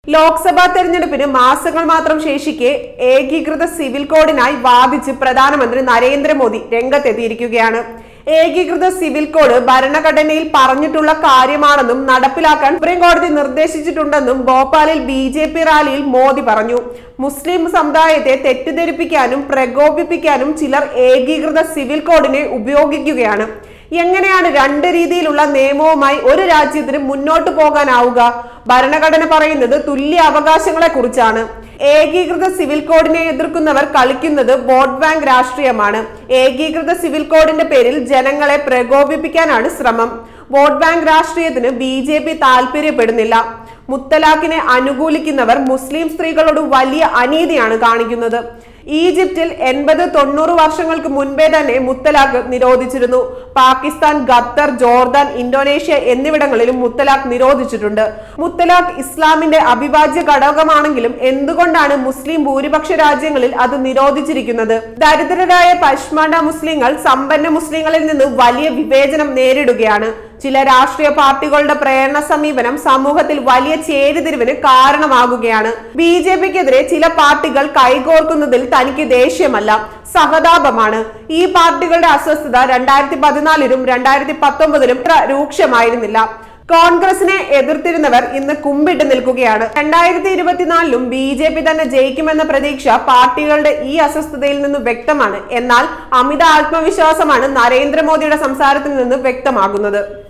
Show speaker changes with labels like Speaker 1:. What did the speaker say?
Speaker 1: ലോക്സഭാ തെരഞ്ഞെടുപ്പിന് മാസങ്ങൾ മാത്രം ശേഷിക്കെ ഏകീകൃത സിവിൽ കോഡിനായി വാദിച്ച് പ്രധാനമന്ത്രി നരേന്ദ്രമോദി രംഗത്തെത്തിയിരിക്കുകയാണ് ഏകീകൃത സിവിൽ കോഡ് ഭരണഘടനയിൽ പറഞ്ഞിട്ടുള്ള കാര്യമാണെന്നും നടപ്പിലാക്കാൻ സുപ്രീം കോടതി നിർദ്ദേശിച്ചിട്ടുണ്ടെന്നും ഭോപ്പാലിൽ ബി ജെ പി റാലിയിൽ മോദി പറഞ്ഞു മുസ്ലിം സമുദായത്തെ തെറ്റിദ്ധരിപ്പിക്കാനും പ്രകോപിപ്പിക്കാനും ചിലർ ഏകീകൃത സിവിൽ കോഡിനെ ഉപയോഗിക്കുകയാണ് എങ്ങനെയാണ് രണ്ട് രീതിയിലുള്ള നിയമവുമായി ഒരു രാജ്യത്തിന് മുന്നോട്ട് പോകാനാവുക ഭരണഘടന പറയുന്നത് തുല്യ അവകാശങ്ങളെ കുറിച്ചാണ് ഏകീകൃത സിവിൽ കോഡിനെ എതിർക്കുന്നവർ കളിക്കുന്നത് വോട്ട് ബാങ്ക് രാഷ്ട്രീയമാണ് ഏകീകൃത സിവിൽ കോഡിന്റെ പേരിൽ ജനങ്ങളെ പ്രകോപിപ്പിക്കാനാണ് ശ്രമം വോട്ട് ബാങ്ക് രാഷ്ട്രീയത്തിന് ബി ജെ പി താല്പര്യപ്പെടുന്നില്ല മുത്തലാഖിനെ അനുകൂലിക്കുന്നവർ മുസ്ലിം സ്ത്രീകളോട് വലിയ അനീതിയാണ് കാണിക്കുന്നത് ഈജിപ്തിൽ എൺപത് തൊണ്ണൂറ് വർഷങ്ങൾക്ക് മുൻപേ തന്നെ മുത്തലാഖ് നിരോധിച്ചിരുന്നു പാകിസ്ഥാൻ ഖത്തർ ജോർദാൻ ഇന്തോനേഷ്യ എന്നിവിടങ്ങളിലും മുത്തലാഖ് നിരോധിച്ചിട്ടുണ്ട് മുത്തലാഖ് ഇസ്ലാമിന്റെ അവിഭാജ്യ ഘടകമാണെങ്കിലും എന്തുകൊണ്ടാണ് മുസ്ലിം ഭൂരിപക്ഷ രാജ്യങ്ങളിൽ അത് നിരോധിച്ചിരിക്കുന്നത് ദരിദ്രരായ പശ്മാണ്ട മുസ്ലിങ്ങൾ സമ്പന്ന മുസ്ലിങ്ങളിൽ നിന്ന് വലിയ വിവേചനം നേരിടുകയാണ് ചില രാഷ്ട്രീയ പാർട്ടികളുടെ പ്രേരണ സമീപനം സമൂഹത്തിൽ വലിയ ചേരിതിരിവിന് കാരണമാകുകയാണ് ബി ജെ പിക്കെതിരെ ചില പാർട്ടികൾ കൈകോർക്കുന്നതിൽ തനിക്ക് ദേഷ്യമല്ല സഹതാപമാണ് ഈ പാർട്ടികളുടെ അസ്വസ്ഥത രണ്ടായിരത്തി പതിനാലിലും രണ്ടായിരത്തി പത്തൊമ്പതിലും ഇത്ര രൂക്ഷമായിരുന്നില്ല കോൺഗ്രസിനെ എതിർത്തിരുന്നവർ ഇന്ന് കുമ്പിട്ട് നിൽക്കുകയാണ് രണ്ടായിരത്തി ഇരുപത്തിനാലിലും ബി ജെ പി തന്നെ ജയിക്കുമെന്ന പ്രതീക്ഷ പാർട്ടികളുടെ ഈ അസ്വസ്ഥതയിൽ നിന്ന് വ്യക്തമാണ് എന്നാൽ അമിത ആത്മവിശ്വാസമാണ് നരേന്ദ്രമോദിയുടെ സംസാരത്തിൽ നിന്ന് വ്യക്തമാകുന്നത്